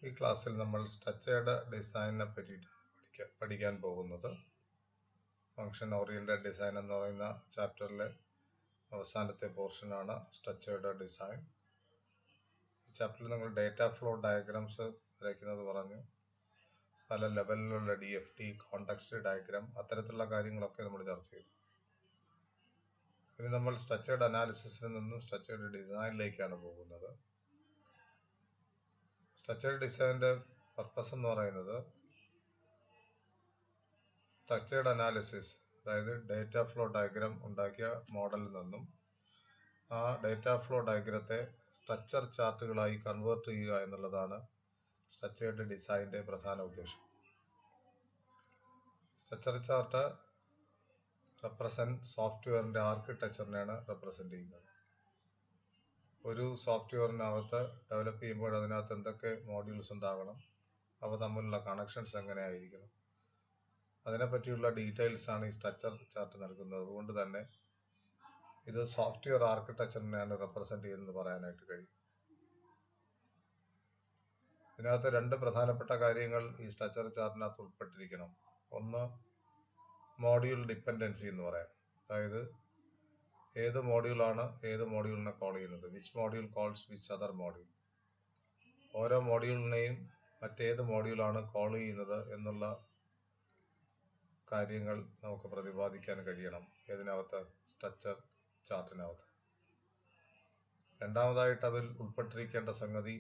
ഈ ക്ലാസ്സിൽ നമ്മൾ സ്ട്രക്ചേർഡ് ഡിസൈനിനെ പറ്റിയിട്ടാണ് പഠിക്കാൻ പഠിക്കാൻ പോകുന്നത് ഫങ്ഷൻ ഓറിയന്റഡ് ഡിസൈൻ എന്ന് പറയുന്ന ചാപ്റ്ററിലെ അവസാനത്തെ പോർഷനാണ് സ്ട്രക്ചേർഡ് ഡിസൈൻ ഈ ചാപ്റ്ററിൽ നിങ്ങൾ ഡേറ്റ ഫ്ലോ ഡയഗ്രാംസ് വരയ്ക്കുന്നത് പറഞ്ഞു പല ലെവലിലുള്ള D F D context diagram അത്തരത്തിലുള്ള കാര്യങ്ങളൊക്കെ നമ്മൾ ചർച്ച ചെയ്തു ഇനി നമ്മൾ സ്ട്രക്ചേർഡ് അനാലിസിസിൽ നിന്നും സ്ട്രക്ചേർഡ് ഡിസൈനിലേക്കാണ് പോകുന്നത് സ്ട്രക്ചേർഡ് ഡിസൈനിന്റെ പർപ്പസ് എന്ന് പറയുന്നത് സ്ട്രക്ചേർഡ് അനാലിസിസ് അതായത് ഡേറ്റ ഫ്ലോ ഡയഗ്രാം ഉണ്ടാക്കിയ മോഡലിൽ നിന്നും ആ ഡേറ്റ ഫ്ലോ ഡയഗ്രത്തെ സ്ട്രക്ചർ ചാർട്ടുകളായി കൺവേർട്ട് ചെയ്യുക എന്നുള്ളതാണ് സ്ട്രക്ചേർഡ് ഡിസൈനിന്റെ പ്രധാന ഉദ്ദേശം സ്ട്രക്ചർ ചാർട്ട് റെപ്രസെന്റ് സോഫ്റ്റ്വെയറിന്റെ ആർക്കിടെക്ചറിനെയാണ് റെപ്രസെന്റ് ചെയ്യുന്നത് ഒരു സോഫ്റ്റ്വെയറിനകത്ത് ഡെവലപ്പ് ചെയ്യുമ്പോൾ അതിനകത്ത് എന്തൊക്കെ മോഡ്യൂൾസ് ഉണ്ടാകണം അവ തമ്മിലുള്ള കണക്ഷൻസ് എങ്ങനെയായിരിക്കണം അതിനെപ്പറ്റിയുള്ള ഡീറ്റെയിൽസ് ആണ് ഈ സ്ട്രക്ചർ ചാർട്ട് നൽകുന്നത് അതുകൊണ്ട് തന്നെ ഇത് സോഫ്റ്റ്വെയർ ആർക്കിടെക്ചറിനെയാണ് റെപ്രസെന്റ് ചെയ്യുന്നത് പറയാനായിട്ട് കഴിയും ഇതിനകത്ത് രണ്ട് പ്രധാനപ്പെട്ട കാര്യങ്ങൾ ഈ സ്ട്രക്ചർ ചാർട്ടിനകത്ത് ഉൾപ്പെട്ടിരിക്കണം ഒന്ന് മോഡ്യൂൾ ഡിപ്പെൻഡൻസി എന്ന് പറയാം അതായത് ഏത് മോഡ്യൂളാണ് ഏത് മോഡ്യൂളിനെ കോൾ ചെയ്യുന്നത് which module calls which other module ഓരോ മോഡ്യൂളിനെയും മറ്റേത് മോഡ്യൂളാണ് കോൾ ചെയ്യുന്നത് എന്നുള്ള കാര്യങ്ങൾ നമുക്ക് പ്രതിപാദിക്കാൻ കഴിയണം ഏതിനകത്ത് സ്ട്രക്ചർ ചാർട്ടിനകത്ത് രണ്ടാമതായിട്ട് അതിൽ ഉൾപ്പെട്ടിരിക്കേണ്ട സംഗതി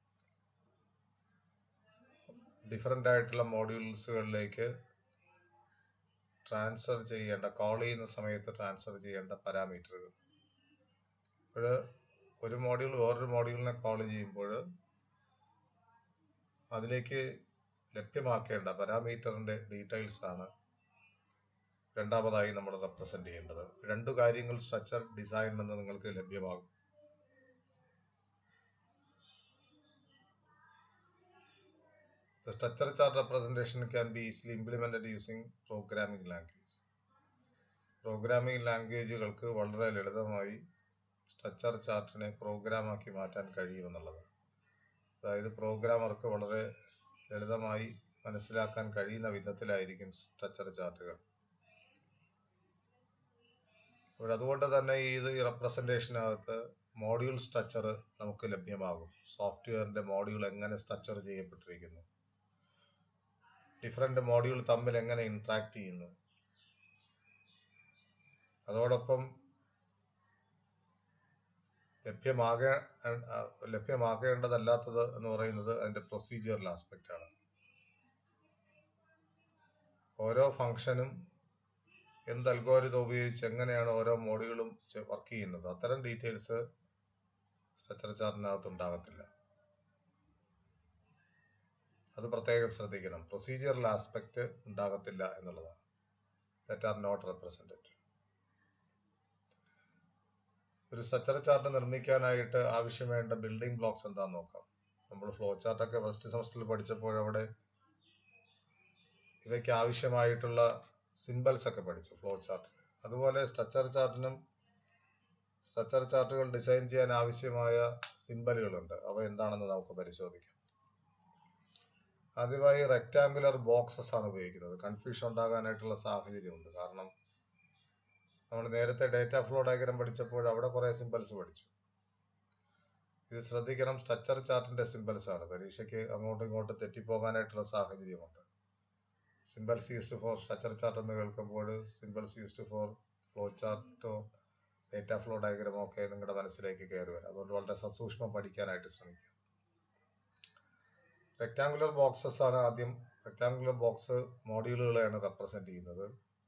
ഡിഫറെൻ്റ് ആയിട്ടുള്ള മോഡ്യൂൾസുകളിലേക്ക് ട്രാൻസ്ഫർ ചെയ്യേണ്ട കോൾ ചെയ്യുന്ന സമയത്ത് ട്രാൻസ്ഫർ ചെയ്യേണ്ട പാരാമീറ്ററുകൾ ഇപ്പോൾ ഒരു മോഡ്യൂൾ വേറൊരു മോഡ്യൂളിനെ കോൾ ചെയ്യുമ്പോൾ അതിലേക്ക് ലഭ്യമാക്കേണ്ട പാരാമീറ്ററിന്റെ ഡീറ്റെയിൽസ് ആണ് രണ്ടാമതായി നമ്മൾ റെപ്രസെന്റ് ചെയ്യേണ്ടത് രണ്ടു കാര്യങ്ങൾ സ്ട്രക്ചർ ഡിസൈൻ നിന്ന് നിങ്ങൾക്ക് ലഭ്യമാകും The structure chart representation can be easily implemented using programming language. Programming ലാംഗ്വേജുകൾക്ക് വളരെ ലളിതമായി സ്ട്രക്ചർ ചാർട്ടിനെ പ്രോഗ്രാമാക്കി മാറ്റാൻ കഴിയുമെന്നുള്ളത് അതായത് പ്രോഗ്രാമർക്ക് വളരെ ലളിതമായി മനസ്സിലാക്കാൻ കഴിയുന്ന വിധത്തിലായിരിക്കും സ്ട്രക്ചർ ചാർട്ടുകൾ അപ്പോൾ അതുകൊണ്ട് തന്നെ ഇത് റെപ്രസെൻറ്റേഷനകത്ത് മോഡ്യൂൾ സ്ട്രക്ചർ നമുക്ക് ലഭ്യമാകും സോഫ്റ്റ്വെയറിന്റെ മോഡ്യൂൾ എങ്ങനെ സ്ട്രക്ചർ ചെയ്യപ്പെട്ടിരിക്കുന്നു ഡിഫറെന്റ് മോഡ്യൂൾ തമ്മിൽ എങ്ങനെ ഇന്ററാക്ട് ചെയ്യുന്നു അതോടൊപ്പം ലഭ്യമാകേ ലഭ്യമാക്കേണ്ടതല്ലാത്തത് എന്ന് പറയുന്നത് അതിന്റെ പ്രൊസീജിയറൽ ആസ്പെക്റ്റ് ആണ് ഓരോ ഫംഗ്ഷനും എന്ത് അൽഗോരിതം ഉപയോഗിച്ച് എങ്ങനെയാണ് ഓരോ മോഡ്യൂളും വർക്ക് ചെയ്യുന്നത് അത്തരം ഡീറ്റെയിൽസ് സ്ട്രക്ചർ ചാർട്ടിനകത്ത് ഉണ്ടാകത്തില്ല അത് പ്രത്യേകം ശ്രദ്ധിക്കണം പ്രൊസീജിയറൽ ആസ്പെക്ട് ഉണ്ടാകത്തില്ല എന്നുള്ളതാണ് ദറ്റ് ആർ നോട്ട് റെപ്രസെന്റഡ് ഒരു സ്ട്രക്ചർ ചാർട്ട് നിർമ്മിക്കാനായിട്ട് ആവശ്യം വേണ്ട ബിൽഡിംഗ് ബ്ലോക്സ് എന്താന്ന് നോക്കാം നമ്മൾ ഫ്ലോ ചാർട്ടൊക്കെ ഫസ്റ്റ് സെമസ്റ്ററിൽ പഠിച്ചപ്പോൾ അവിടെ ഇവയ്ക്ക് ആവശ്യമായിട്ടുള്ള സിമ്പിൾസ് ഒക്കെ പഠിച്ചു ഫ്ലോ ചാർട്ടിൽ അതുപോലെ സ്ട്രക്ചർ ചാർട്ടിനും സ്ട്രക്ചർ ചാർട്ടുകൾ ഡിസൈൻ ചെയ്യാൻ ആവശ്യമായ സിമ്പലുകളുണ്ട് അവ എന്താണെന്ന് നമുക്ക് പരിശോധിക്കാം ആദ്യമായി റെക്ടാങ്കുലർ ബോക്സസ് ആണ് ഉപയോഗിക്കുന്നത് കൺഫ്യൂഷൻ ഉണ്ടാകാനായിട്ടുള്ള സാഹചര്യമുണ്ട് കാരണം നമ്മൾ നേരത്തെ ഡേറ്റ ഫ്ലോ ഡയഗ്രാം പഠിച്ചപ്പോൾ അവിടെ കുറെ സിമ്പിൾസ് പഠിച്ചു ഇത് ശ്രദ്ധിക്കണം സ്ട്രക്ചർ ചാർട്ടിന്റെ സിമ്പിൾസ് ആണ് പരീക്ഷയ്ക്ക് അങ്ങോട്ടും ഇങ്ങോട്ടും തെറ്റിപ്പോകാനായിട്ടുള്ള സാഹചര്യമുണ്ട് symbols used for structure chart എന്ന് കേൾക്കുമ്പോൾ സിമ്പിൾസ് യൂസ്ഡ് ഫോർ ഫ്ലോ ചാർട്ടോ ഡേറ്റ ഫ്ലോ ഡയഗ്രാമോ ഒക്കെ നിങ്ങളുടെ മനസ്സിലേക്ക് കയറി വരും അതുകൊണ്ട് വളരെ സസൂക്ഷ്മം പഠിക്കാനായിട്ട് ശ്രമിക്കുക റെക്ടാങ്കുലർ ബോക്സസ് ആണ് ആദ്യം റെക്ടാങ്കുലർ ബോക്സ് മോഡ്യൂളുകളെയാണ് റെപ്രസെന്റ് ചെയ്യുന്നത്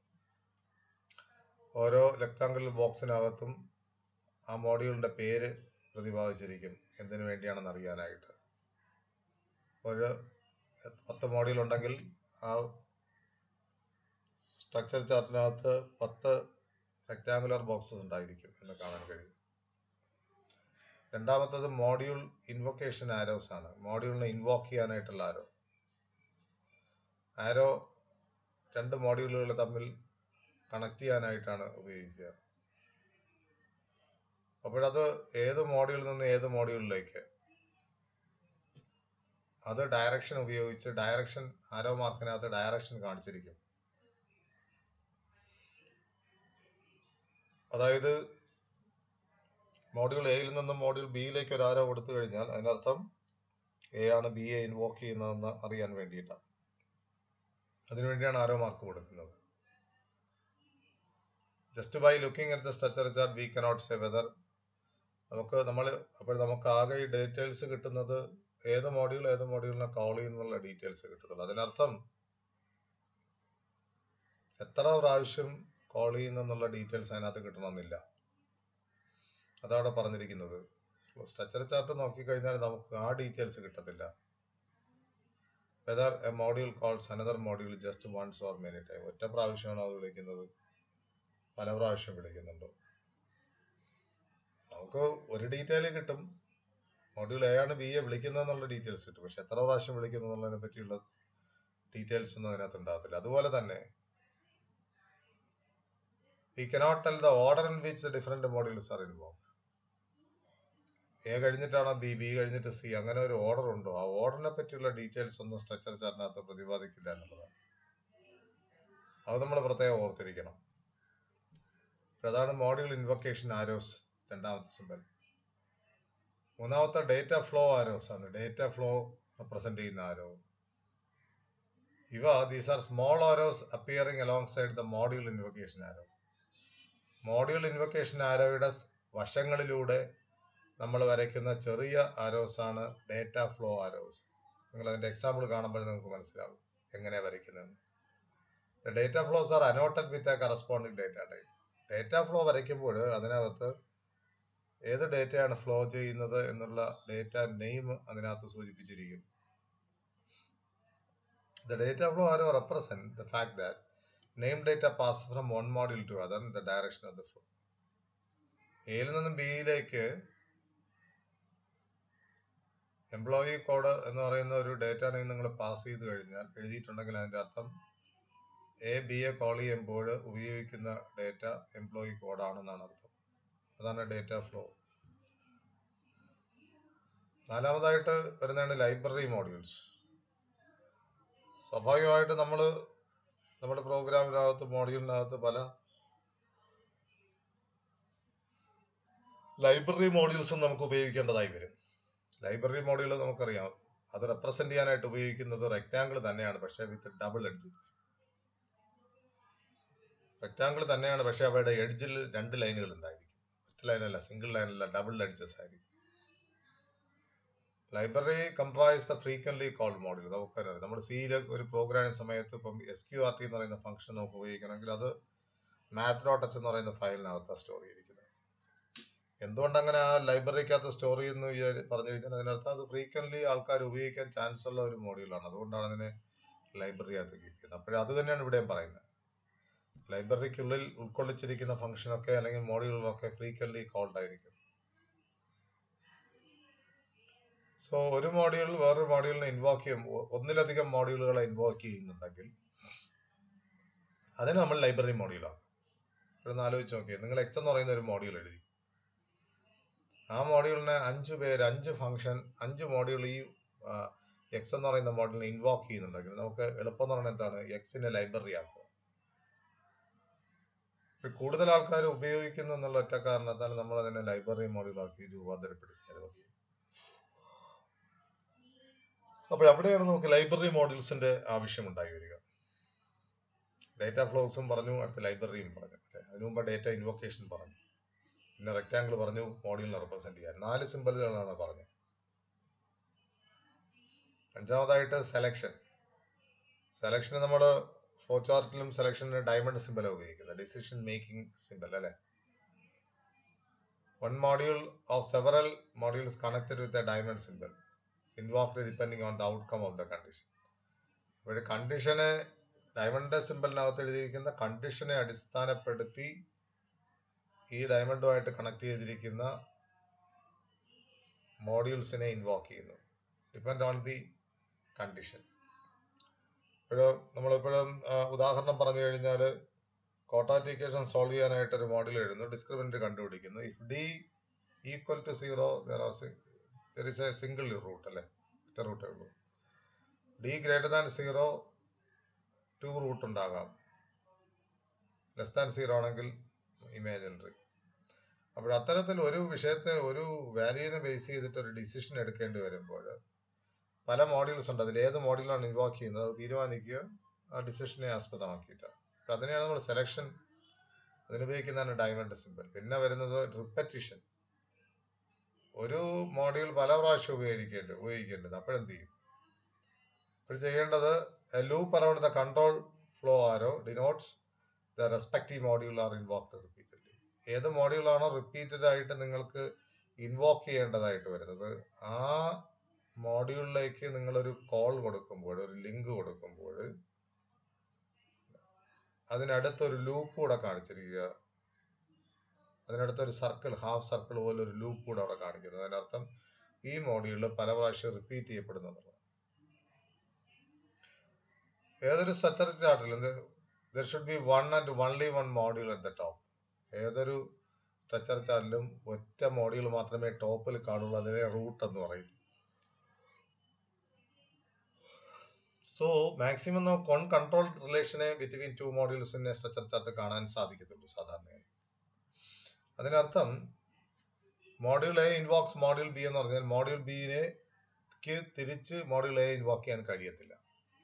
ഓരോ റെക്ടാങ്കുലർ ബോക്സിനകത്തും ആ മോഡ്യൂളിന്റെ പേര് പ്രതിപാദിച്ചിരിക്കും എന്തിനു വേണ്ടിയാണെന്ന് അറിയാനായിട്ട് ഒരു പത്ത് മോഡ്യൂൾ ഉണ്ടെങ്കിൽ ആ സ്ട്രക്ചർ ചാർട്ടിനകത്ത് പത്ത് റെക്ടാങ്കുലർ ബോക്സസ് ഉണ്ടായിരിക്കും എന്ന് കാണാൻ കഴിയും രണ്ടാമത്തത് മോഡ്യൂൾ ഇൻവൊക്കേഷൻ ആരോസ് ആണ് മോഡ്യൂളിനെ ഇൻവോക്ക് ചെയ്യാനായിട്ടുള്ള ആരോ ആരോ രണ്ട് മോഡ്യൂളുകൾ തമ്മിൽ കണക്ട് ചെയ്യാനായിട്ടാണ് ഉപയോഗിക്കുക അപ്പോഴത് ഏത് മോഡ്യൂളിൽ നിന്ന് ഏത് മോഡ്യൂളിലേക്ക് അത് ഡയറക്ഷൻ ഉപയോഗിച്ച് ഡയറക്ഷൻ ആരോ മാർക്കിനകത്ത് ഡയറക്ഷൻ കാണിച്ചിരിക്കും അതായത് മോഡ്യൂൾ എയിൽ നിന്നും മോഡ്യൂൾ ബിയിലേക്ക് ഒരു ആരോ കൊടുത്തു കഴിഞ്ഞാൽ അതിനർത്ഥം എ ആണ് ബി എ ഇൻവോക്ക് ചെയ്യുന്നതെന്ന് അറിയാൻ വേണ്ടിയിട്ടാണ് അതിനുവേണ്ടിയാണ് ആരോ മാർക്ക് കൊടുക്കുന്നത് just by looking at the structure chart we cannot say whether നമുക്ക് നമ്മൾ അപ്പോൾ നമുക്ക് ആകെ ഈ ഡീറ്റെയിൽസ് കിട്ടുന്നത് ഏത് മോഡ്യൂൾ ഏത് മോഡ്യൂളിനെ കോൾ ചെയ്യുന്നുള്ള ഡീറ്റെയിൽസ് കിട്ടത്തുള്ളൂ അതിനർത്ഥം എത്ര പ്രാവശ്യം കോൾ ചെയ്യുന്നുള്ള ഡീറ്റെയിൽസ് അതിനകത്ത് കിട്ടണമെന്നില്ല അതവിടെ പറഞ്ഞിരിക്കുന്നത് സ്ട്രക്ചർ ചാർട്ട് നോക്കിക്കഴിഞ്ഞാൽ നമുക്ക് ആ ഡീറ്റെയിൽസ് കിട്ടത്തില്ല whether a module calls another module just once or many time ഒറ്റ പ്രാവശ്യമാണോ അത് വിളിക്കുന്നത് പല പ്രാവശ്യം വിളിക്കുന്നുണ്ടോ നമുക്ക് ഒരു ഡീറ്റെയിൽ കിട്ടും മോഡ്യൂൾ എ ആണ് ബി എ വിളിക്കുന്നതെന്നുള്ള ഡീറ്റെയിൽസ് കിട്ടും പക്ഷെ എത്ര പ്രാവശ്യം വിളിക്കുന്നു എന്നുള്ളതിനെ പറ്റിയുള്ള ഡീറ്റെയിൽസ് ഒന്നും അതിനകത്ത് ഉണ്ടാകത്തില്ല അതുപോലെ തന്നെ we cannot tell the order in which different modules are involve A കഴിഞ്ഞിട്ടാണോ ബി ബി കഴിഞ്ഞിട്ട് സി അങ്ങനെ ഒരു ഓർഡർ ഉണ്ടോ ആ ഓർഡറിനെ പറ്റിയുള്ള ഡീറ്റെയിൽസ് ഒന്നും സ്ട്രക്ചർ ചാർട്ടിനകത്ത് പ്രതിപാദിക്കില്ല എന്നുള്ളതാണ് അത് നമ്മൾ പ്രത്യേകം ഓർത്തിരിക്കണം അതാണ് മോഡ്യൂൾ ഇൻവൊക്കേഷൻ ആരോസ് രണ്ടാമത്തെ സിമ്പൽ മൂന്നാമത്തെ ഡേറ്റ ഫ്ലോ ആരോസ് ആണ് ഡേറ്റ ഫ്ലോ റെപ്രസെന്റ് ചെയ്യുന്ന ആരോ ഇവ these are small arrows appearing alongside the module invocation arrow module invocation ആരോയുടെ വശങ്ങളിലൂടെ നമ്മൾ വരയ്ക്കുന്ന ചെറിയ ആരോസ് ആണ് ഡേറ്റ ഫ്ലോ ആരോസ് നിങ്ങൾ അതിന്റെ എക്സാമ്പിൾ കാണുമ്പോൾ നിങ്ങൾക്ക് മനസ്സിലാവും എങ്ങനെ വരയ്ക്കുന്നതെന്ന് the data flows are annotated with a corresponding data type data flow വരയ്ക്കുമ്പോൾ അതിനകത്ത് ഏത് ഡേറ്റയാണ് ഫ്ലോ ചെയ്യുന്നത് എന്നുള്ള ഡേറ്റ നെയിം അതിനകത്ത് സൂചിപ്പിച്ചിരിക്കും the data flow arrow represent the fact that name data pass from one module to other in the direction of the flow എയിൽ നിന്നും ബിയിലേക്ക് employee code എന്ന് പറയുന്ന ഒരു ഡേറ്റ നെയിം നിങ്ങൾ പാസ് ചെയ്ത് കഴിഞ്ഞാൽ എഴുതിയിട്ടുണ്ടെങ്കിൽ അതിന്റെ അർത്ഥം എ ബി എ കോൾ ചെയ്യുമ്പോൾ ഉപയോഗിക്കുന്ന ഡേറ്റ എംപ്ലോയി കോഡാണെന്നാണ് അർത്ഥം അതാണ് ഡേറ്റ ഫ്ലോ നാലാമതായിട്ട് വരുന്നതാണ് ലൈബ്രറി മോഡ്യൂൾസ് സ്വാഭാവികമായിട്ട് നമ്മൾ നമ്മുടെ പ്രോഗ്രാമിനകത്ത് മോഡ്യൂളിനകത്ത് പല ലൈബ്രറി മോഡ്യൂൾസും നമുക്ക് ഉപയോഗിക്കേണ്ടതായി വരും ലൈബ്രറി മോഡ്യൂൾ നമുക്കറിയാം അത് റെപ്രസെന്റ് ചെയ്യാനായിട്ട് ഉപയോഗിക്കുന്നത് റെക്ടാങ്കിൾ തന്നെയാണ് പക്ഷേ വിത്ത് ഡബിൾ എഡ്ജ് റെക്ടാങ്കിൾ തന്നെയാണ് പക്ഷെ അവയുടെ എഡ്ജിൽ രണ്ട് ലൈനുകൾ ഉണ്ടായിരിക്കും ഒറ്റ ലൈനല്ല സിംഗിൾ ലൈനല്ല ഡബിൾ എഡ്ജസ് ആയിരിക്കും library comprise the frequently called module നമുക്കറിയാം നമ്മൾ സിയിൽ ഒരു പ്രോഗ്രാമിംഗ് സമയത്ത് ഇപ്പം എസ് ക്യു ആർ ടി എന്ന് പറയുന്ന ഫംഗ്ഷൻ നമുക്ക് ഉപയോഗിക്കണമെങ്കിൽ അത് മാത്ത് ഡോട്ട് എച്ച് എന്ന് പറയുന്ന ഫയലിനകത്ത് സ്റ്റോർ ചെയ്തിരിക്കുന്നത് എന്തുകൊണ്ട് അങ്ങനെ ആ ലൈബ്രറിക്കകത്ത് സ്റ്റോർ ചെയ്യുന്നു വിചാരി- പറഞ്ഞു കഴിഞ്ഞാൽ അതിനർത്ഥം അത് ഫ്രീക്വൻലി ആൾക്കാർ ഉപയോഗിക്കാൻ ചാൻസ് ഉള്ള ഒരു മോഡ്യൂളാണ് അതുകൊണ്ടാണ് അതിനെ ലൈബ്രറിക്കകത്ത് കീപ്പ് ചെയ്യുന്നത് അപ്പോഴും അത് തന്നെയാണ് ഇവിടെയും പറയുന്നത് ലൈബ്രറിക്കുള്ളിൽ ഉൾക്കൊള്ളിച്ചിരിക്കുന്ന ഫംഗ്ഷനൊക്കെ അല്ലെങ്കിൽ മോഡ്യൂളുകളൊക്കെ ഫ്രീക്വൻലി കോൾഡ് ആയിരിക്കും സോ ഒരു മോഡ്യൂൾ വേറൊരു മോഡ്യൂളിനെ ഇൻവോക്ക് ചെയ്യും ഒ- ഒന്നിലധികം മോഡ്യൂളുകളെ ഇൻവോക്ക് ചെയ്യുന്നുണ്ടെങ്കിൽ അതിന് നമ്മൾ ലൈബ്രറി മോഡ്യൂളാണ് ഇവിടെ ഒന്ന് ആലോചിച്ച് നോക്കിയേ നിങ്ങൾ എക്സ് എന്ന് പറയുന്ന ഒരു മോഡ്യൂൾ എഴുതി ആ മോഡ്യൂളിനെ അഞ്ച് പേര് അഞ്ച് ഫംഗ്ഷൻ അഞ്ച് മോഡ്യൂൾ ഈ എക്സ് എന്ന് പറയുന്ന മോഡലിനെ ഇൻവോക്ക് ചെയ്യുന്നുണ്ടെങ്കിൽ നമുക്ക് എളുപ്പം എന്ന് പറയുന്നത് എന്താണ് എക്സിനെ ലൈബ്രറി ആക്കുക ഇപ്പൊ കൂടുതൽ ആൾക്കാർ ഉപയോഗിക്കുന്നു എന്നുള്ള ഒറ്റ കാരണത്താൽ നമ്മൾ അതിനെ ലൈബ്രറി മോഡലാക്കി രൂപാന്തരപ്പെടുത്തിയാൽ മതി അപ്പോൾ അവിടെയാണ് നമുക്ക് ലൈബ്രറി മോഡൽസിന്റെ ആവശ്യം ഉണ്ടായി വരിക ഡേറ്റ ഫ്ലോസും പറഞ്ഞു അടുത്ത ലൈബ്രറിയും പറഞ്ഞു അല്ലെ അതിനു മുമ്പ് ഡേറ്റ ഇൻവൊക്കേഷൻ പറഞ്ഞു പിന്നെ റെക്ടാങ്കിൾ പറഞ്ഞു മോഡ്യൂളിനെ റെപ്രസെന്റ് ചെയ്യാൻ നാല് സിമ്പലുകളാണ് പറഞ്ഞത് അഞ്ചാമതായിട്ട് സെലക്ഷൻ സെലക്ഷൻ നമ്മൾ ഫ്ലോ ചാർട്ടിലും സെലക്ഷന് ഡയമണ്ട് സിമ്പൽ ഉപയോഗിക്കുന്നത് ഡിസിഷൻ മേക്കിംഗ് സിമ്പൽ അല്ലെ one module of several modules connected with a diamond symbol invoked depending on the outcome of the condition അപ്പോൾ കണ്ടീഷനെ ഡയമണ്ട് സിമ്പലിനകത്ത് എഴുതിയിരിക്കുന്ന കണ്ടീഷനെ അടിസ്ഥാനപ്പെടുത്തി ഈ ഡയമണ്ടുമായിട്ട് കണക്ട് ചെയ്തിരിക്കുന്ന മോഡ്യൂൾസിനെ ഇൻവോക്ക് ചെയ്യുന്നു ഡിപ്പെൻഡ് ഓൺ ദി കണ്ടീഷൻ ഇപ്പോഴും നമ്മളിപ്പോഴും ആ, ഉദാഹരണം പറഞ്ഞു കഴിഞ്ഞാൽ കോട്ടാറ്റ് ഇക്വേഷൻ സോൾവ് ചെയ്യാനായിട്ട് ഒരു മോഡൽ എഴുതുന്നു ഡിസ്ക്രിമിനന്റ് കണ്ടുപിടിക്കുന്നു if D equal to zero there are there is a single root അല്ലേ ഒറ്റ റൂട്ടേ ഉള്ളൂ D greater than zero two root ഉണ്ടാകാം ലെസ് ദാൻ സീറോ ആണെങ്കിൽ ഇമാജിനറി അപ്പോൾ അത്തരത്തിൽ ഒരു വിഷയത്തെ ഒരു വാല്യൂവിനെ ബേസ് ചെയ്തിട്ട് ഒരു ഡിസിഷൻ എടുക്കേണ്ടി വരുമ്പോൾ പല മോഡ്യൂൾസ് ഉണ്ട് അതിൽ ഏത് മോഡ്യൂളാണ് ഇൻവോക്ക് ചെയ്യുന്നത് അത് തീരുമാനിക്കുക ആ ഡിസിഷനെ ആസ്പദമാക്കിയിട്ട് അപ്പോൾ അതിനെയാണ് നമ്മൾ സെലക്ഷൻ അതിനുപയോഗിക്കുന്നതാണ് ഡയമണ്ട് സിമ്പിൾ പിന്നെ വരുന്നത് റിപ്പറ്റീഷൻ ഒരു മോഡ്യൂൾ പല പ്രാവശ്യം ഉപയോഗിക്കേണ്ടത് ഉപയോഗിക്കേണ്ടത് അപ്പോഴെന്ത് ചെയ്യും ഇപ്പോൾ ചെയ്യേണ്ടത് loop around the control flow arrow denotes the respective module are invoked repeatedly ഏത് മോഡ്യൂളാണോ റിപ്പീറ്റഡ് ആയിട്ട് നിങ്ങൾക്ക് ഇൻവോക്ക് ചെയ്യേണ്ടതായിട്ട് വരുന്നത് ആ മോഡ്യൂളിലേക്ക് നിങ്ങളൊരു കോൾ കൊടുക്കുമ്പോൾ ഒരു ലിങ്ക് കൊടുക്കുമ്പോൾ അതിനടുത്തൊരു ലൂപ്പ് കൂടെ കാണിച്ചിരിക്കുക അതിനടുത്തൊരു സർക്കിൾ ഹാഫ് സർക്കിൾ പോലെ ഒരു ലൂപ്പ് കൂടെ അവിടെ കാണിക്കുന്നത് അതിനർത്ഥം ഈ മോഡ്യൂളിൽ പല പ്രാവശ്യം റിപ്പീറ്റ് ചെയ്യപ്പെടുന്നു എന്നുള്ളത് ഏതൊരു സ്ട്രക്ചർ ചാർട്ടിലും there should be one and only one module at the top ഏതൊരു സ്ട്രക്ചർ ചാർട്ടിലും ഒറ്റ മോഡ്യൂൾ മാത്രമേ ടോപ്പിൽ കാണുള്ളൂ അതിനെ റൂട്ട് എന്ന് പറയും സോ മാക്സിമം നമുക്ക് വൺ കൺട്രോൾ റിലേഷനെ ബിറ്റ്വീൻ ടു മോഡ്യൂൾസിനെ സ്ട്രക്ചർ ചാർട്ട് കാണാൻ സാധിക്കത്തുള്ളൂ സാധാരണയായി അതിനർത്ഥം module A invokes module B എന്ന് പറഞ്ഞാൽ മോഡ്യൂൾ ബിനെ തിരിച്ച് മോഡ്യൂൾ എ ഇൻവോക്ക് ചെയ്യാൻ കഴിയത്തില്ല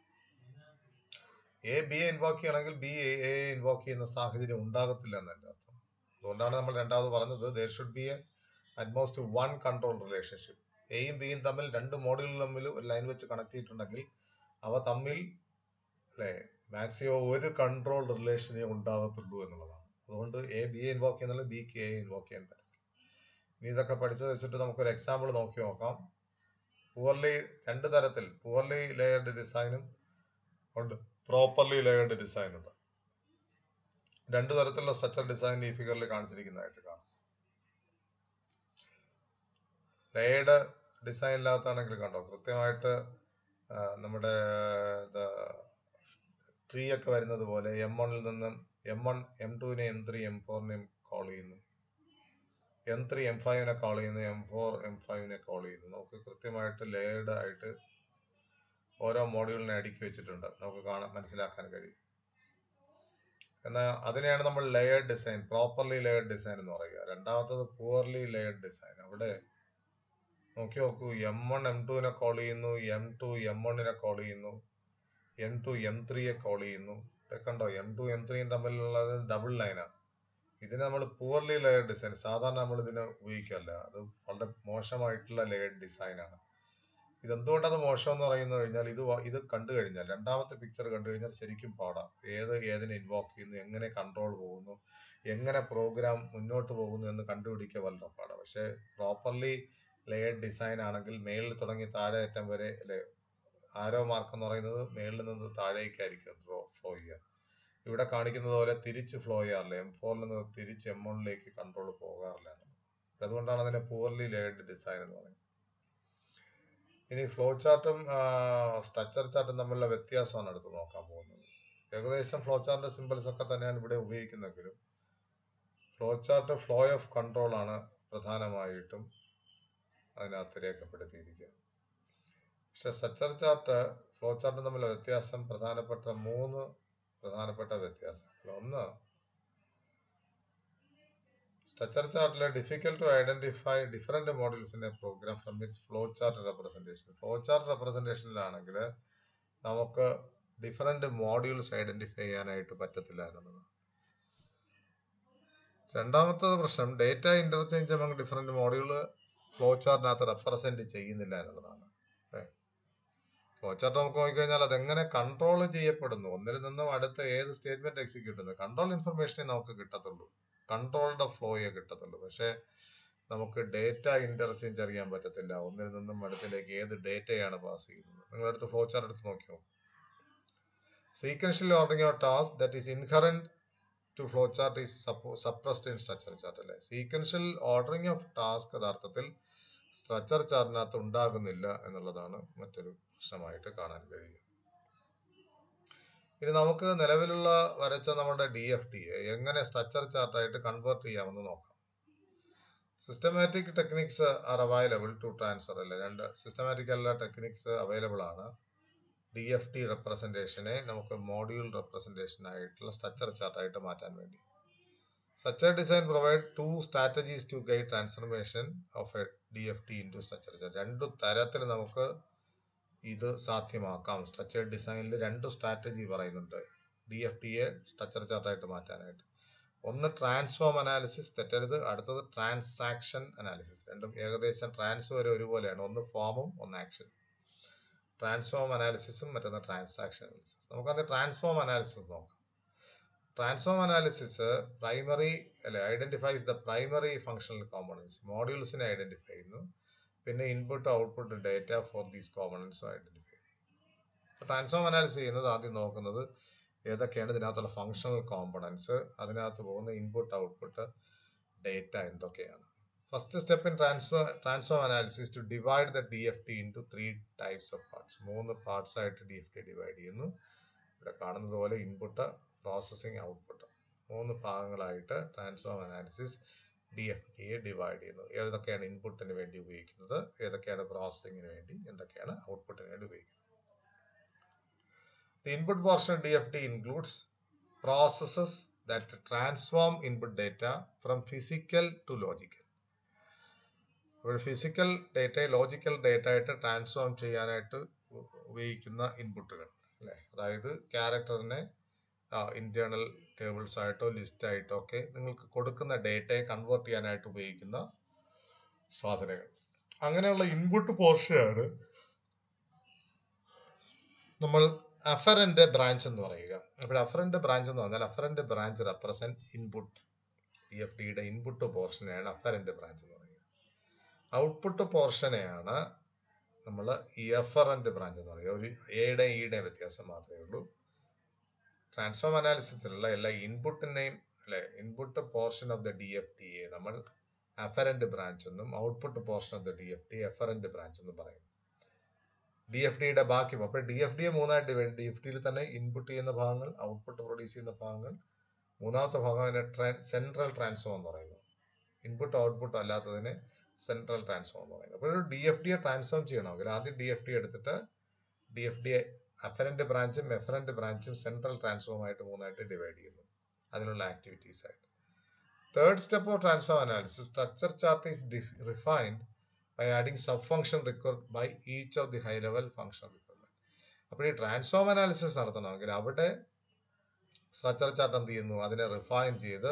എ ബി എ ഇൻവോക്ക് ചെയ്യണമെങ്കിൽ ബി എ ഇൻവോക്ക് ചെയ്യുന്ന സാഹചര്യം ഉണ്ടാകത്തില്ല എന്നതിന്റെ അർത്ഥം അതുകൊണ്ടാണ് നമ്മൾ രണ്ടാമത് പറഞ്ഞത് there should be A at most one control relationship എയും ബിയും തമ്മിൽ രണ്ട് മോഡ്യൂൾ തമ്മിൽ ഒരു ലൈൻ വെച്ച് കണക്ട് ചെയ്തിട്ടുണ്ടെങ്കിൽ അവ തമ്മിൽ അല്ലെ മാക്സിമം ഒരു കൺട്രോൾ റിലേഷനേ ഉണ്ടാകത്തുള്ളൂ എന്നുള്ളതാണ് അതുകൊണ്ട് എ ബി എ ഇൻവോക്ക് ചെയ്യുന്നുള്ള ബിക്ക് എ ഇൻവോക്ക് ചെയ്യാൻ പറ്റില്ല ഇനി ഇതൊക്കെ പഠിച്ചത് വെച്ചിട്ട് നമുക്കൊരു എക്സാമ്പിൾ നോക്കി നോക്കാം പുവർലി രണ്ട് തരത്തിൽ പുവർലി ലെയർഡ് ഡിസൈനും ഉണ്ട് പ്രോപ്പർലി ലെയർഡ് ഡിസൈൻ ഉണ്ട് രണ്ടു തരത്തിലുള്ള സ്ട്രക്ചർ ഡിസൈൻ ഈ ഫിഗറിൽ കാണിച്ചിരിക്കുന്നതായിട്ട് കാണാം ലെയർഡ് ഡിസൈനിനകത്താണെങ്കിൽ കണ്ടോ കൃത്യമായിട്ട് നമ്മുടെ ട്രീ ഒക്കെ വരുന്നത് പോലെ എം വണ്ണിൽ നിന്നും എം വൺ എം ടുവിനെ എം ത്രീ എം ഫോറിനെയും കോൾ ചെയ്യുന്നു എം ത്രീ എം ഫൈവിനെ കോൾ ചെയ്യുന്നു എം ഫോർ എം ഫൈവിനെ കോൾ ചെയ്യുന്നു നമുക്ക് കൃത്യമായിട്ട് ലെയർഡ് ആയിട്ട് ഓരോ മോഡ്യൂളിനെ അടുക്കി വെച്ചിട്ടുണ്ട് നമുക്ക് കാണാൻ മനസ്സിലാക്കാൻ കഴിയും എന്നാൽ അതിനെയാണ് നമ്മൾ layered design properly layered design എന്ന് പറയുക രണ്ടാമത്തത് പുവർലി ലെയർഡ് ഡിസൈൻ അവിടെ നോക്കി നോക്കൂ എം വൺ എം ടുവിനെ കോൾ ചെയ്യുന്നു എം ടു എം വണ്ണിനെ കോൾ ചെയ്യുന്നു എം ടു എം ത്രീയെ കോൾ ചെയ്യുന്നു കണ്ടോ എം ടു എം ത്രീയും തമ്മിലുള്ളത് ഡബിൾ ലൈനാണ് ഇതിന് നമ്മൾ പുവർലി ലെയർഡ് ഡിസൈൻ സാധാരണ നമ്മൾ ഇതിനെ ഉപയോഗിക്കല്ല അത് വളരെ മോശമായിട്ടുള്ള ലെയർഡ് ഡിസൈൻ ആണ് ഇതെന്തുകൊണ്ടത് മോശം എന്ന് പറയുന്നത് കഴിഞ്ഞാൽ ഇത് ഇത് കണ്ടു കഴിഞ്ഞാൽ രണ്ടാമത്തെ പിക്ചർ കണ്ടു കഴിഞ്ഞാൽ ശരിക്കും പാടാം ഏത് ഏതിനെ ഇൻവോക്ക് ചെയ്യുന്നു എങ്ങനെ കൺട്രോൾ പോകുന്നു എങ്ങനെ പ്രോഗ്രാം മുന്നോട്ട് പോകുന്നു എന്ന് കണ്ടുപിടിക്കുക വളരെ പാടാം പക്ഷെ പ്രോപ്പർലി ലെയർഡ് ഡിസൈൻ ആണെങ്കിൽ മേളിൽ തുടങ്ങി താഴെ അറ്റം വരെ അല്ലെ ആരോ മാർക്ക് എന്ന് പറയുന്നത് മേളിൽ നിന്ന് താഴേക്കായിരിക്കും ഫ്ലോ ഫ്ലോ ചെയ്യുക ഇവിടെ കാണിക്കുന്നത് പോലെ തിരിച്ച് ഫ്ലോ ചെയ്യാറില്ല എം ഫോറിൽ നിന്ന് തിരിച്ച് എം വണ്ണിലേക്ക് കൺട്രോൾ പോകാറില്ല അതുകൊണ്ടാണ് അതിനെ പൂർലി ലെയർഡ് ഡിസൈൻ എന്ന് പറയുന്നത് ഇനി ഫ്ലോ ചാർട്ടും സ്ട്രക്ചർ ചാർട്ടും തമ്മിലുള്ള വ്യത്യാസമാണ് അടുത്ത് നോക്കാൻ പോകുന്നത് ഏകദേശം ഫ്ലോ ചാർട്ടിന്റെ സിമ്പിൾസ് ഒക്കെ തന്നെയാണ് ഇവിടെ ഉപയോഗിക്കുന്നെങ്കിലും flow chart flow of control ആണ് പ്രധാനമായിട്ടും അതിനകത്ത് രേഖപ്പെടുത്തിയിരിക്കുക പക്ഷെ സ്ട്രക്ചർ ചാർട്ട് ഫ്ലോ ചാർട്ടും തമ്മിലുള്ള വ്യത്യാസം പ്രധാനപ്പെട്ട മൂന്ന് പ്രധാനപ്പെട്ട വ്യത്യാസങ്ങൾ ഒന്ന് സ്ട്രക്ചർ ചാർട്ടിലെ difficult to identify different models in a program from its flow chart representation flow chart റെപ്രസെന്റേഷനിലാണെങ്കിൽ നമുക്ക് ഡിഫറെന്റ് മോഡ്യൂൾസ് ഐഡന്റിഫൈ ചെയ്യാനായിട്ട് പറ്റത്തില്ല എന്നുള്ളത് രണ്ടാമത്തെ പ്രശ്നം data interchange among different module flow ചാർട്ടിനകത്ത് റെപ്രസെന്റ് ചെയ്യുന്നില്ല എന്നുള്ളതാണ് ഫ്ലോ ചാർട്ട് നമുക്ക് നോക്കിക്കഴിഞ്ഞാൽ അത് എങ്ങനെ കൺട്രോൾ ചെയ്യപ്പെടുന്നു ഒന്നിൽ നിന്നും അടുത്ത ഏത് സ്റ്റേറ്റ്മെന്റ് എക്സിക്യൂട്ട് ചെയ്യുന്നത് കൺട്രോൾ ഇൻഫർമേഷനെ നമുക്ക് കിട്ടത്തുള്ളൂ കൺട്രോളുടെ ഫ്ലോയെ കിട്ടത്തുള്ളൂ പക്ഷേ നമുക്ക് ഡേറ്റ ഇന്റർചേഞ്ച് അറിയാൻ പറ്റത്തില്ല ഒന്നിൽ നിന്നും അടുത്തിലേക്ക് ഏത് ഡേറ്റയാണ് പാസ് ചെയ്യുന്നത് നിങ്ങളടുത്ത് ഫ്ലോ ചാർട്ട് എടുത്ത് നോക്കിയോ sequential ordering of task that is inherent to flow chart is suppressed in structure chart അല്ലെ സീക്വൻഷ്യൽ ഓർഡറിംഗ് ഓഫ് ടാസ്ക് യഥാർത്ഥത്തിൽ സ്ട്രക്ചർ ചാർട്ടിനകത്ത് ഉണ്ടാകുന്നില്ല എന്നുള്ളതാണ് മറ്റൊരു പ്രശ്നമായിട്ട് കാണാൻ കഴിയുക ഇനി നമുക്ക് നിലവിലുള്ള വരച്ച നമ്മുടെ ഡി എഫ് ടി എങ്ങനെ സ്ട്രക്ചർ ചാർട്ടായിട്ട് കൺവേർട്ട് ചെയ്യാമെന്ന് നോക്കാം systematic techniques are available to transfer അല്ലെ രണ്ട് സിസ്റ്റമാറ്റിക് അല്ല ടെക്നിക്സ് അവൈലബിൾ ആണ് ഡി എഫ് ടി റെപ്രസെൻറ്റേഷനെ നമുക്ക് മോഡ്യൂൾ റെപ്രസെൻറ്റേഷൻ ആയിട്ടുള്ള സ്ട്രക്ചർ ചാർട്ടായിട്ട് മാറ്റാൻ വേണ്ടി structure design provide two strategies to guide transformation of a D F T into structure chart രണ്ട് തരത്തിൽ നമുക്ക് ഇത് സാധ്യമാക്കാം സ്ട്രക്ചർ ഡിസൈനിൽ രണ്ട് സ്ട്രാറ്റജി പറയുന്നുണ്ട് ഡി എഫ് ടിയെ സ്ട്രക്ചർ ചാർട്ടായിട്ട് മാറ്റാനായിട്ട് ഒന്ന് ട്രാൻസ്ഫോം അനാലിസിസ് തെറ്റരുത് അടുത്തത് ട്രാൻസാക്ഷൻ അനാലിസിസ് രണ്ടും ഏകദേശം ട്രാൻസ് വരെ ഒരുപോലെയാണ് ഒന്ന് ഫോമും ഒന്ന് ആക്ഷൻ ട്രാൻസ്ഫോം അനാലിസിസും മറ്റൊന്ന് ട്രാൻസാക്ഷൻ അനാലിസിസ് നമുക്കത് ട്രാൻസ്ഫോം അനാലിസിസ് നോക്കാം ട്രാൻസ്ഫോം അനാലിസിസ് പ്രൈമറി അല്ലെ identifies the primary functional components മോഡ്യൂൾസിനെ ഐഡന്റിഫൈ ചെയ്യുന്നു പിന്നെ input output data for these കോമ്പണൻസും ഐഡന്റിഫൈ ചെയ്യുന്നു ട്രാൻസ്ഫോം അനാലിസിസ് ചെയ്യുന്നത് ആദ്യം നോക്കുന്നത് ഏതൊക്കെയാണ് ഇതിനകത്തുള്ള ഫങ്ഷണൽ കോമ്പണൻസ് അതിനകത്ത് പോകുന്ന ഇൻപുട്ട് ഔട്ട്പുട്ട് ഡേറ്റ എന്തൊക്കെയാണ് first step in transfer transform analysis to divide the D F T into three types of parts മൂന്ന് പാർട്സ് ആയിട്ട് ഡി എഫ് ടി ഡിവൈഡ് ചെയ്യുന്നു ഇവിടെ കാണുന്നത് പോലെ ഇൻപുട്ട് പ്രോസസ്സിംഗ് ഔട്ട്പുട്ട് മൂന്ന് ഭാഗങ്ങളായിട്ട് ട്രാൻസ്ഫോം അനാലിസിസ് ഡി എഫ് ടിയെ ഡിവൈഡ് ചെയ്യുന്നു ഏതൊക്കെയാണ് ഇൻപുട്ടിന് വേണ്ടി ഉപയോഗിക്കുന്നത് ഏതൊക്കെയാണ് പ്രോസസ്സിങ്ങിന് വേണ്ടി എന്തൊക്കെയാണ് ഔട്ട്പുട്ടിന് വേണ്ടി ഉപയോഗിക്കുന്നത് The input portion of DFT includes processes that transform input data from physical to logical. ഒരു ഫിസിക്കൽ ഡേറ്റയെ ലോജിക്കൽ ഡേറ്റ ആയിട്ട് ട്രാൻസ്ഫോം ചെയ്യാനായിട്ട് ഉപയോഗിക്കുന്ന ഇൻപുട്ടുകൾ അല്ലേ അതായത് ക്യാരക്ടറിനെ ഇന്റേണൽ ടേബിൾസ് ആയിട്ടോ ലിസ്റ്റ് ആയിട്ടോ ഒക്കെ നിങ്ങൾക്ക് കൊടുക്കുന്ന ഡേറ്റയെ കൺവേർട്ട് ചെയ്യാനായിട്ട് ഉപയോഗിക്കുന്ന സാധനങ്ങൾ അങ്ങനെയുള്ള ഇൻപുട്ട് പോർഷനാണ് നമ്മൾ അഫറന്റ് ബ്രാഞ്ച് എന്ന് പറയുക അപ്പോൾ അഫറന്റ് ബ്രാഞ്ച് എന്ന് പറഞ്ഞാൽ afferent branch represent input E F ഡിയുടെ ഇൻപുട്ട് പോർഷനെയാണ് അഫറന്റ് ബ്രാഞ്ച് എന്ന് പറയുക ഔട്ട്പുട്ട് പോർഷനെയാണ് നമ്മൾ എഫറന്റ് ബ്രാഞ്ച് എന്ന് പറയുക ഒരു എയുടെ ഇയുടെ വ്യത്യാസം മാത്രമേ ഉള്ളൂ ട്രാൻസ്ഫോം അനാലിസിസിലുള്ള എല്ലാ ഇൻപുട്ടിനെയും അല്ലെ input portion of the D F T a നമ്മൾ അഫറന്റ് ബ്രാഞ്ച് എന്നും output portion of the D F T efferent branch എന്നും പറയും ഡി എഫ് ഡിയുടെ ബാക്കി അപ്പൊ ഡി എഫ് ഡിയെ മൂന്നായിട്ട് ഡിവൈഡ് ഡി എഫ് ഡിയിൽ തന്നെ ഇൻപുട്ട് ചെയ്യുന്ന ഭാഗങ്ങൾ ഔട്ട്പുട്ട് പ്രൊഡ്യൂസ് ചെയ്യുന്ന ഭാഗങ്ങൾ മൂന്നാമത്തെ ഭാഗം അതിനെ സെൻട്രൽ ട്രാൻസ്ഫോം എന്ന് പറയുന്നു ഇൻപുട്ട് ഔട്ട്പുട്ട് അല്ലാത്തതിനെ സെൻട്രൽ ട്രാൻസ്ഫോം എന്ന് പറയുന്നത് അപ്പോൾ ഒരു ഡി എഫ് ഡിയെ ട്രാൻസ്ഫോം ചെയ്യണമെങ്കിൽ ആദ്യം ഡി എഫ് ഡി എടുത്തിട്ട് ഡി എഫ് ഡിയെ അഫറന്റ് ബ്രാഞ്ചും എഫറന്റ് ബ്രാഞ്ചും സെൻട്രൽ ട്രാൻസ്ഫോം ആയിട്ട് മൂന്നായിട്ട് ഡിവൈഡ് ചെയ്യുന്നു അതിനുള്ള ആക്ടിവിറ്റീസ് ആയിട്ട് third step of transform analysis structure chart is refined by adding subfunction required by each of the high level functional requirement. അപ്പോൾ ഈ ട്രാൻസ്ഫോം അനാലിസിസ് നടത്തണമെങ്കിൽ അവിടെ സ്ട്രക്ചർ ചാർട്ട് എന്ത് ചെയ്യുന്നു അതിനെ റിഫൈൻ ചെയ്ത്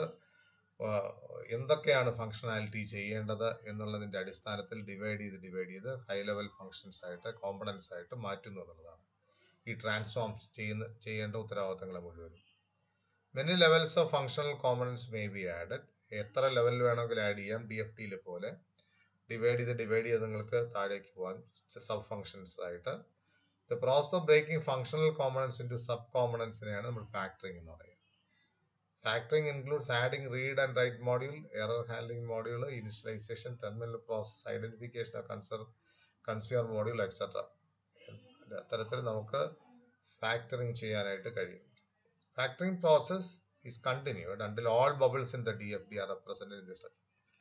എന്തൊക്കെയാണ് ഫങ്ഷണാലിറ്റി ചെയ്യേണ്ടത് എന്നുള്ളതിന്റെ അടിസ്ഥാനത്തിൽ ഡിവൈഡ് ചെയ്ത് ഡിവൈഡ് ചെയ്ത് ഹൈ ലെവൽ ഫങ്ഷൻസ് ആയിട്ട് കോമ്പണൻസ് ആയിട്ട് മാറ്റുന്നു എന്നുള്ളതാണ് ഈ ട്രാൻസ്ഫോം ചെയ്യുന്ന ചെയ്യേണ്ട ഉത്തരവാദിത്തങ്ങളെ മുഴുവനും many levels of functional components may be added എത്ര ലെവലിൽ വേണമെങ്കിൽ ആഡ് ചെയ്യാം ഡി എഫ് ടിയിൽ പോലെ ഡിവൈഡ് ചെയ്ത് ഡിവൈഡ് ചെയ്ത് നിങ്ങൾക്ക് താഴേക്ക് പോകാൻ സബ് ഫങ്ഷൻസ് ആയിട്ട് the process of breaking functional components into sub കോമ്പണൻസിനെയാണ് നമ്മൾ ഫാക്ടറിംഗ് എന്ന് പറയുക factoring includes adding read and write module error handling module initialization terminal process identification of കൺസർ കൺസ്യൂമർ മോഡ്യൂൾ എക്സെട്ര അത്തരത്തിൽ നമുക്ക് ഫാക്ടറിംഗ് ചെയ്യാനായിട്ട് കഴിയും factoring process is continued until all bubbles in the D F D are represented in the structure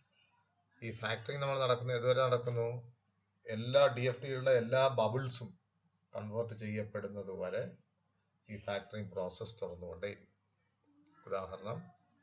ഈ factoring നമ്മൾ നടക്കുന്നത് ഇതുവരെ നടക്കുന്നു എല്ലാ ഡി എഫ് ഡിയിലുള്ള എല്ലാ ബബിൾസും കൺവേർട്ട് ചെയ്യപ്പെടുന്നത് വരെ ഈ ഫാക്ടറിങ് പ്രോസസ് തുറന്നുകൊണ്ടേയിരിക്കും ഉദാഹരണം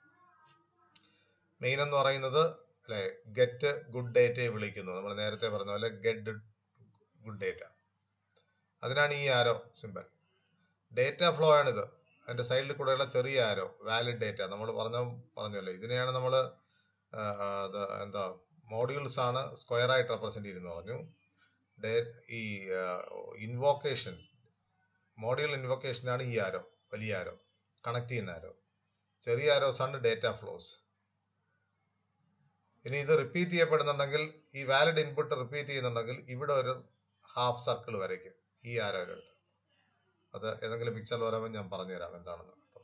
മെയിൻ എന്ന് പറയുന്നത് അല്ലെ ഗെറ്റ് ഗുഡ് ഡേറ്റയെ വിളിക്കുന്നു നമ്മൾ നേരത്തെ പറഞ്ഞ പോലെ ഗെറ്റ് ഗുഡ് ഡേറ്റ അതിനാണ് ഈ ആരോ സിമ്പൽ ഡേറ്റ ഫ്ലോ ആണിത് അതിന്റെ സൈഡിൽ കൂടെയുള്ള ചെറിയ ആരോ വാലിഡ് ഡേറ്റ നമ്മൾ പറഞ്ഞ പറഞ്ഞല്ലോ ഇതിനെയാണ് നമ്മൾ എന്താ മോഡ്യൂൾസ് ആണ് സ്ക്വയർ ആയിട്ട് റെപ്രസെന്റ് ചെയ്യുന്നത് പറഞ്ഞു ഈ ഇൻവോക്കേഷൻ മോഡ്യൂൾ ഇൻവോക്കേഷൻ ആണ് ഈ ആരോ വലിയ ആരോ കണക്ട് ചെയ്യുന്ന ആരോ ചെറിയ ആരോസ് ആണ് ഡേറ്റ ഫ്ലോസ് ഇനി ഇത് റിപ്പീറ്റ് ചെയ്യപ്പെടുന്നുണ്ടെങ്കിൽ ഈ വാലിഡ് ഇൻപുട്ട് റിപ്പീറ്റ് ചെയ്യുന്നുണ്ടെങ്കിൽ ഇവിടെ ഒരു ഹാഫ് സർക്കിൾ വരയ്ക്കും ഈ ആരോ എടുത്ത് അത് ഏതെങ്കിലും പിക്ചറിൽ വരുമ്പോൾ ഞാൻ പറഞ്ഞുതരാം എന്താണെന്ന് കേട്ടോ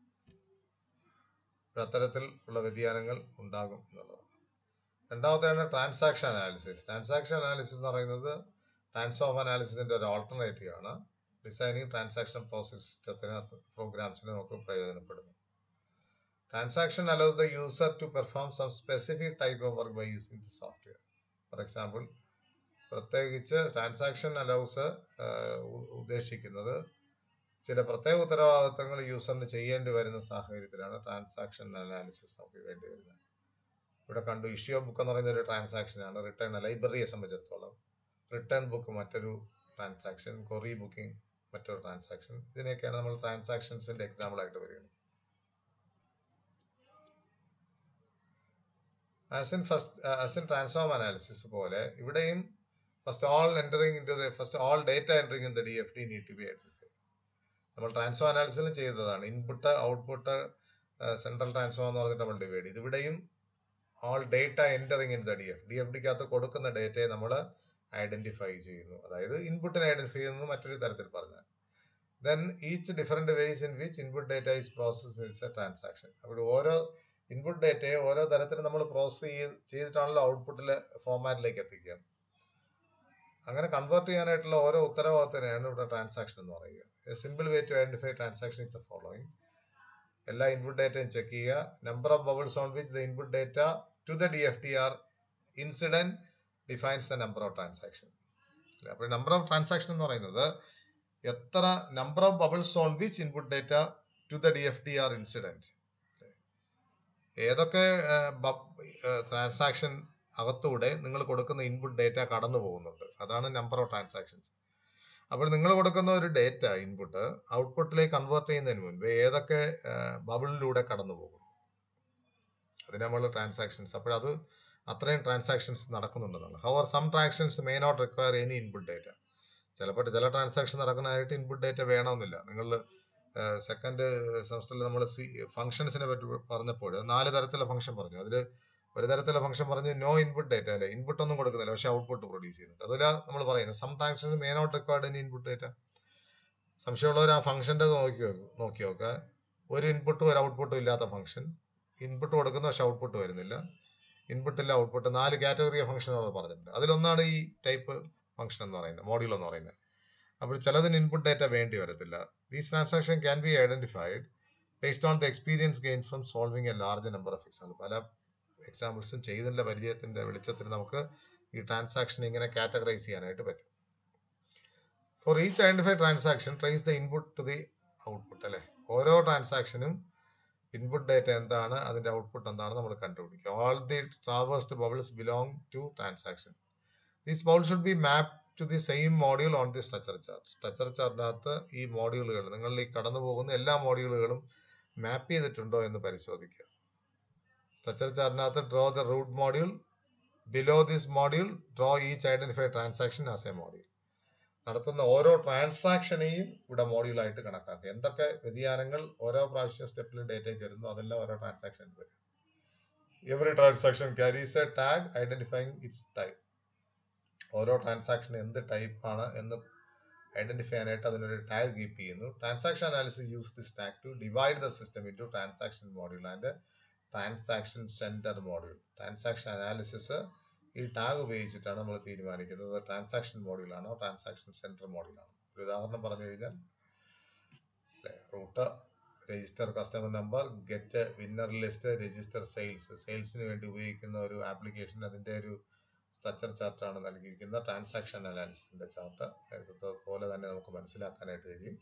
അത്തരത്തിൽ ഉള്ള വ്യതിയാനങ്ങൾ ഉണ്ടാകും എന്നുള്ളതാണ് രണ്ടാമത്തെയാണ് ട്രാൻസാക്ഷൻ അനാലിസിസ് ട്രാൻസാക്ഷൻ അനാലിസിസ് എന്ന് പറയുന്നത് ട്രാൻസ്ഫോം അനാലിസിസിന്റെ ഒരു ഓൾട്ടർനേറ്റീവ് ആണ് ഡിസൈനിങ് ട്രാൻസാക്ഷൻ പ്രോസസ് സിസ്റ്റത്തിന് പ്രോഗ്രാംസിന് നമുക്ക് പ്രയോജനപ്പെടുന്നു transaction allows the user to perform some specific type of work by using the software for example പ്രത്യേകിച്ച് ട്രാൻസാക്ഷൻ അലൗസ് ഉദ്ദേശിക്കുന്നത് ചില പ്രത്യേക ഉത്തരവാദിത്തങ്ങൾ യൂസറിന് ചെയ്യേണ്ടി വരുന്ന സാഹചര്യത്തിലാണ് ട്രാൻസാക്ഷൻ അനാലിസിസ് നമുക്ക് വേണ്ടി വരുന്നത് ഇവിടെ കണ്ടു ഇഷ്യൂ ബുക്ക് എന്ന് പറയുന്ന ഒരു ട്രാൻസാക്ഷൻ ആണ് റിട്ടേൺ ലൈബ്രറിയെ സംബന്ധിച്ചിടത്തോളം റിട്ടേൺ ബുക്ക് മറ്റൊരു ട്രാൻസാക്ഷൻ കൊറി ബുക്കിംഗ് മറ്റൊരു ട്രാൻസാക്ഷൻ ഇതിനെയൊക്കെയാണ് നമ്മൾ ട്രാൻസാക്ഷൻസിന്റെ എക്സാമ്പിൾ ആയിട്ട് പറയുന്നത് as in first as in transform analysis പോലെ ഇവിടെയും first all entering into the first all data entering in the D F D need to be identified നമ്മൾ transform അനാലിസിസിൽ ചെയ്തതാണ് ഇൻപുട്ട് ഔട്ട്പുട്ട് സെൻട്രൽ ട്രാൻസ്ഫോം എന്ന് പറഞ്ഞിട്ട് നമ്മൾ divide ചെയ്ത് ഇവിടെയും all data entering in the D F D F ഡിക്കകത്ത് കൊടുക്കുന്ന ഡേറ്റയെ നമ്മൾ ഐഡന്റിഫൈ ചെയ്യുന്നു അതായത് ഇൻപുട്ടിനെ ഐഡന്റിഫൈ ചെയ്യുന്നത് മറ്റൊരു തരത്തിൽ പറഞ്ഞാൽ then each different ways in which input data is process is a transaction അപ്പോൾ ഓരോ ഇൻപുട്ട് ഡേറ്റയെ ഓരോ തരത്തിൽ നമ്മൾ പ്രോസസ് ചെയ്ത് ചെയ്തിട്ടാണല്ലോ ഔട്ട്പുട്ടിലെ ഫോമാറ്റിലേക്ക് എത്തിക്കുക അങ്ങനെ കൺവേർട്ട് ചെയ്യാനായിട്ടുള്ള ഓരോ ഉത്തരവാദിത്തനെയാണ് ഇവിടെ ട്രാൻസാക്ഷൻ എന്ന് പറയുക simple way to identify transaction is the following എല്ലാ ഇൻപുട്ട് ഡേറ്റയും ചെക്ക് ചെയ്യുക number of bubbles on which the input data to the D F T are incident defines the number of transaction അപ്പോൾ number of transaction എന്ന് പറയുന്നത് എത്ര number of bubbles on which input data to the D F D are incident ഏതൊക്കെ transaction അകത്തൂടെ നിങ്ങൾ കൊടുക്കുന്ന input data കടന്നു പോകുന്നുണ്ട് അതാണ് നമ്പർ ഓഫ് ട്രാൻസാക്ഷൻസ് അപ്പോൾ നിങ്ങൾ കൊടുക്കുന്ന ഒരു ഡേറ്റ ഇൻപുട്ട് ഔട്ട്പുട്ടിലേക്ക് കൺവേർട്ട് ചെയ്യുന്നതിന് മുൻപ് ഏതൊക്കെ ബബിളിലൂടെ കടന്നു പോകും അതിന് നമ്മൾ ട്രാൻസാക്ഷൻസ് അപ്പോൾ അത് അത്രയും ട്രാൻസാക്ഷൻസ് നടക്കുന്നുണ്ടെന്നാണ് however some transactions may not require any input data ചിലപ്പോൾ ചില ട്രാൻസാക്ഷൻ നടക്കുന്നതായിട്ട് ഇൻപുട്ട് ഡേറ്റ വേണമെന്നില്ല നിങ്ങൾ സെക്കൻഡ് സെമസ്റ്ററിൽ നമ്മൾ സി ഫംഗ്ഷൻസിനെ പറ്റി പറഞ്ഞപ്പോൾ നാല് തരത്തിലുള്ള ഫംഗ്ഷൻ പറഞ്ഞു അതിൽ ഒരു തരത്തിലുള്ള ഫംഗ്ഷൻ പറഞ്ഞു നോ ഇൻപുട്ട് ഡേറ്റ അല്ലേ ഇൻപുട്ട് ഒന്നും കൊടുക്കുന്നില്ല പക്ഷെ ഔട്ട്പുട്ട് പ്രൊഡ്യൂസ് ചെയ്യുന്നുണ്ട് അതിലാ നമ്മൾ പറയുന്നത് some transaction may not required in input data സംശയമുള്ളവർ ആ ഫംഗ്ഷന്റെ നോക്കി നോക്കി നോക്കുക ഒരു ഇൻപുട്ടും ഒരു ഔട്ട്പുട്ടും ഇല്ലാത്ത ഫംഗ്ഷൻ ഇൻപുട്ട് കൊടുക്കുന്ന പക്ഷെ ഔട്ട്പുട്ട് വരുന്നില്ല ഇൻപുട്ട് ഇല്ല ഔട്ട്പുട്ട് നാല് കാറ്റഗറി ഓഫ് ഫംഗ്ഷനുകൾ പറഞ്ഞിട്ടുണ്ട് അതിലൊന്നാണ് ഈ ടൈപ്പ് ഫംഗ്ഷൻ എന്ന് പറയുന്നത് മോഡ്യൂൾ എന്ന് പറയുന്നത് അപ്പോൾ ചിലതിന് ഇൻപുട്ട് ഡേറ്റ വേണ്ടി വരത്തില്ല these transaction can be identified based on the experience gain from solving a large number of example പല എക്സാമ്പിൾസും ചെയ്തതിന്റെ പരിചയത്തിന്റെ വെളിച്ചത്തിൽ നമുക്ക് ഈ ട്രാൻസാക്ഷൻ ഇങ്ങനെ കാറ്റഗറൈസ് ചെയ്യാനായിട്ട് പറ്റും for each identified transaction trace the input to the output അല്ലെ ഓരോ ട്രാൻസാക്ഷനും ഇൻപുട്ട് ഡേറ്റ എന്താണ് അതിന്റെ ഔട്ട്പുട്ട് എന്താണ് നമ്മൾ കണ്ടുപിടിക്കുക all the traversed bubbles belong to transaction these bowl should be map to the same module on the structure chart structure ചാർട്ടിനകത്ത് ഈ മോഡ്യൂളുകൾ നിങ്ങൾ ഈ കടന്നു പോകുന്ന എല്ലാ മോഡ്യൂളുകളും മാപ്പ് ചെയ്തിട്ടുണ്ടോ എന്ന് പരിശോധിക്കുക സ്ട്രക്ചർ ചാർട്ടിനകത്ത് draw the root module below this module draw each identified transaction as a module നടത്തുന്ന ഓരോ ട്രാൻസാക്ഷനെയും ഇവിടെ മോഡ്യൂൾ ആയിട്ട് കണക്കാക്കുക എന്തൊക്കെ വ്യതിയാനങ്ങൾ ഓരോ പ്രാവശ്യം സ്റ്റെപ്പിൽ ഡേറ്റയ്ക്ക് വരുന്നു അതെല്ലാം ഓരോ ട്രാൻസാക്ഷൻ വരും every transaction carries a tag identifying its type ഓരോ ട്രാൻസാക്ഷൻ എന്ത് ടൈപ്പ് ആണ് എന്ന് ഐഡന്റിഫൈ ചെയ്യാനായിട്ട് അതിനൊരു ടാഗ് കീപ്പ് ചെയ്യുന്നു transaction analysis use this tag to divide the system into transaction module and transaction center module transaction analysis ഈ tag ഉപയോഗിച്ചിട്ടാണ് നമ്മൾ തീരുമാനിക്കുന്നത് ട്രാൻസാക്ഷൻ മോഡ്യൂൾ ആണോ ട്രാൻസാക്ഷൻ സെന്റർ മോഡ്യൂൾ ആണോ ഒരു ഉദാഹരണം പറഞ്ഞു കഴിഞ്ഞാൽ root register customer number get winner list register sales സെയിൽസിന് വേണ്ടി ഉപയോഗിക്കുന്ന ഒരു ആപ്ലിക്കേഷൻ അതിന്റെ ഒരു സ്ട്രക്ചർ ചാർട്ടാണ് നൽകിയിരിക്കുന്ന ട്രാൻസാക്ഷൻ അനാലിസിന്റെ ചാർട്ട് നേരത്തെ പോലെ തന്നെ നമുക്ക് മനസ്സിലാക്കാനായിട്ട് കഴിയും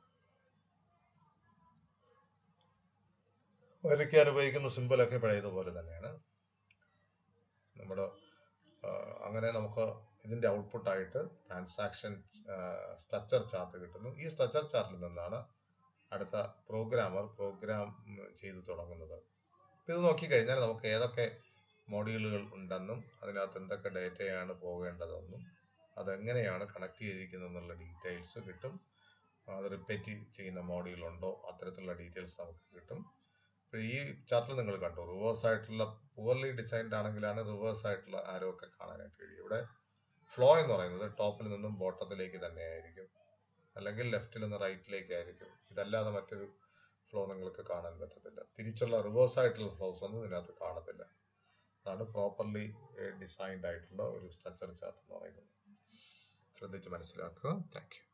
വരയ്ക്കാൻ ഉപയോഗിക്കുന്ന സിമ്പിളൊക്കെ പഴയതുപോലെ തന്നെയാണ് നമ്മുടെ അങ്ങനെ നമുക്ക് ഇതിന്റെ ഔട്ട്പുട്ടായിട്ട് ട്രാൻസാക്ഷൻ സ്ട്രക്ചർ ചാർട്ട് കിട്ടുന്നു ഈ സ്ട്രക്ചർ ചാർട്ടിൽ നിന്നാണ് അടുത്ത പ്രോഗ്രാമർ പ്രോഗ്രാം ചെയ്തു തുടങ്ങുന്നത് ഇത് നോക്കിക്കഴിഞ്ഞാൽ നമുക്ക് ഏതൊക്കെ മോഡ്യൂളുകൾ ഉണ്ടെന്നും അതിനകത്ത് എന്തൊക്കെ ഡേറ്റയാണ് പോകേണ്ടതെന്നും അതെങ്ങനെയാണ് കണക്ട് ചെയ്തിരിക്കുന്നത് എന്നുള്ള ഡീറ്റെയിൽസ് കിട്ടും അത് റിപ്പീറ്റ് ചെയ്യുന്ന മോഡ്യൂൾ ഉണ്ടോ അത്തരത്തിലുള്ള ഡീറ്റെയിൽസ് നമുക്ക് കിട്ടും ഈ ചാർട്ടിൽ നിങ്ങൾ കണ്ടു റിവേഴ്സ് ആയിട്ടുള്ള പുവർലി ഡിസൈൻഡ് ആണെങ്കിലാണ് റിവേഴ്സ് ആയിട്ടുള്ള ആരോ ഒക്കെ കാണാനായിട്ട് കഴിയും ഇവിടെ ഫ്ലോ എന്ന് പറയുന്നത് ടോപ്പിൽ നിന്നും ബോട്ടത്തിലേക്ക് തന്നെ ആയിരിക്കും അല്ലെങ്കിൽ ലെഫ്റ്റിൽ നിന്ന് റൈറ്റിലേക്ക് ആയിരിക്കും ഇതല്ലാതെ മറ്റൊരു ഫ്ലോ നിങ്ങൾക്ക് കാണാൻ പറ്റത്തില്ല തിരിച്ചുള്ള റിവേഴ്സ് ആയിട്ടുള്ള ഫ്ലോസ് ഒന്നും ഇതിനകത്ത് കാണത്തില്ല അതാണ് പ്രോപ്പർലി ഡിസൈൻഡ് ആയിട്ടുള്ള ഒരു സ്ട്രക്ചർ ചാർട്ട് എന്ന് പറയുന്നത് ശ്രദ്ധിച്ച് മനസ്സിലാക്കുക താങ്ക് യു